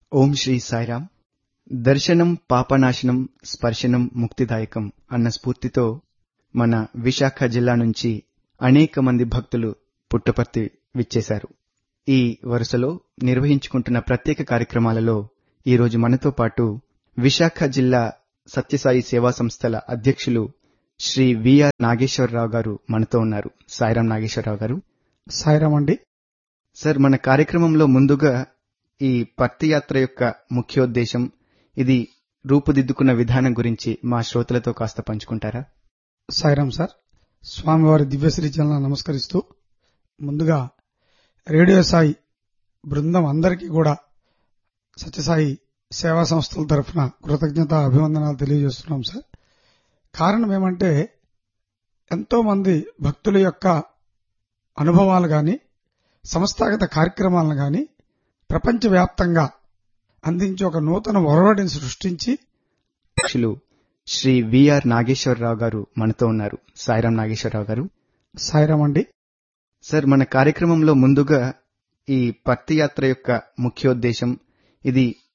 ఓం శ్రీ సాయిరాం దర్శనం పాపనాశనం స్పర్శనం ముక్తిదాయకం అన్న స్ఫూర్తితో మన విశాఖ జిల్లా నుంచి అనేక మంది భక్తులు పుట్టపర్తి విచ్చేశారు ఈ వరుసలో నిర్వహించుకుంటున్న ప్రత్యేక కార్యక్రమాలలో ఈరోజు మనతో పాటు విశాఖ జిల్లా సత్యసాయి సేవా సంస్థల అధ్యక్షులు శ్రీ విఆర్ నాగేశ్వరరావు గారు మనతో ఉన్నారు సాయిరాం నాగేశ్వరరావు గారు సాయిరామ్ అండి సార్ మన కార్యక్రమంలో ముందుగా ఈ పత్తి యాత్ర యొక్క ముఖ్యోద్దేశం ఇది రూపుదిద్దుకున్న విధానం గురించి మా శ్రోతలతో కాస్త పంచుకుంటారా సాయిరామ్ సార్ స్వామివారి దివ్యశ్రీ చలన నమస్కరిస్తూ ముందుగా రేడియో సాయి బృందం అందరికీ కూడా సత్యసాయి సేవా సంస్థల తరఫున కృతజ్ఞత అభివందనాలు తెలియజేస్తున్నాం సార్ కారణం ఏమంటే ఎంతో మంది భక్తుల యొక్క అనుభవాలు గాని సంస్థాగత కార్యక్రమాలను గాని ప్రపంచవ్యాప్తంగా అందించి ఒక నూతన ఒరవడిని సృష్టించి అధ్యక్షులు శ్రీ విఆర్ నాగేశ్వరరావు గారు మనతో ఉన్నారు సాయిరాం నాగేశ్వరరావు గారు సాయిరామ్ అండి సార్ మన కార్యక్రమంలో ముందుగా ఈ పత్తి యాత్ర యొక్క ముఖ్యోద్దేశం ఇది